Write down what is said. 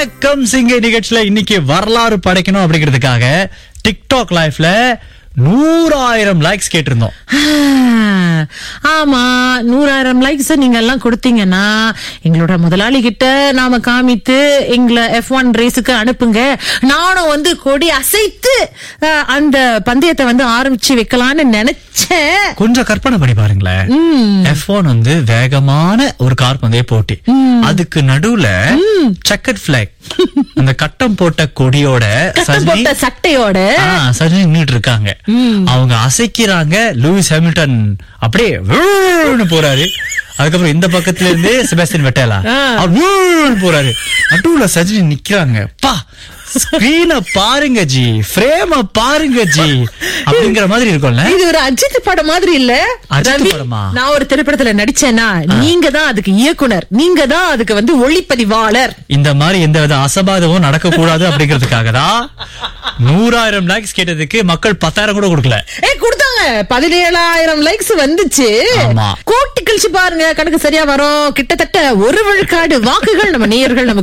வணக்கம் சிங்கை நிகழ்ச்சியில இன்னைக்கு வரலாறு படைக்கணும் அப்படிங்கிறதுக்காக டிக்டாக் லைஃப்ல நூறாயிரம் லைக்ஸ் கேட்டிருந்தோம் ஆமா நூறாயிரம் லைக்ஸ் நீங்க எல்லாம் கொடுத்தீங்கன்னா எங்களோட முதலாளி கிட்ட நாம காமித்து எங்களை எஃப் ஒன் ரேஸுக்கு அனுப்புங்க நானும் வந்து கொடி அசைத்து அஹ், அந்த பந்தயத்தை வந்து ஆரம்பிச்சு வைக்கலாம்னு நினைச்சேன் கொஞ்சம் கற்பனை பண்ணி பாருங்களேன் எஃப் ஒன் வந்து வேகமான ஒரு கார் பந்தய போட்டி அதுக்கு நடுவுல செக்கட் பிளாக் அந்த கட்டம் போட்ட கொடியோட கட்டம் சஜினி போட்ட சட்டையோட ஆ, சஜினி நின்னுட்டு இருக்காங்க அவங்க அசைக்கிறாங்க லூயிஸ் ஹாமில்டன் அப்படியே விழுன்னு போறாரு அதுக்கப்புறம் இந்த பக்கத்துல இருந்து செபாஸ்டியன் வெட்டேலா ஆ. அவர் விழுன்னு போறாரு நடுவுல சஜினி நிக்கிறாங்க பா ஸ்கிரீன பாருங்க ஜி ஃப்ரேம பாருங்க ஜி அப்படிங்கிற மாதிரி இருக்கும்ல இது ஒரு அஜித் படம் மாதிரி இல்ல அஜித் ரவி, படமா? நான் ஒரு திரைப்படத்துல நடிச்சேன்னா நீங்க தான் அதுக்கு இயக்குனர் நீங்க தான் அதுக்கு வந்து ஒளிப்பதிவாளர் இந்த மாதிரி எந்த வித அசபாதமும் நடக்க கூடாது அப்படிங்கிறதுக்காக தான் நூறாயிரம் லைக்ஸ் கேட்டதுக்கு மக்கள் பத்தாயிரம் கூட கொடுக்கல ஏ கொடுத்தாங்க பதினேழாயிரம் லைக்ஸ் வந்துச்சு ஆமா. கோட்டி கழிச்சு பாருங்க கணக்கு சரியா வரும் கிட்டத்தட்ட ஒரு விழுக்காடு வாக்குகள் நம்ம நேயர்கள் நமக்கு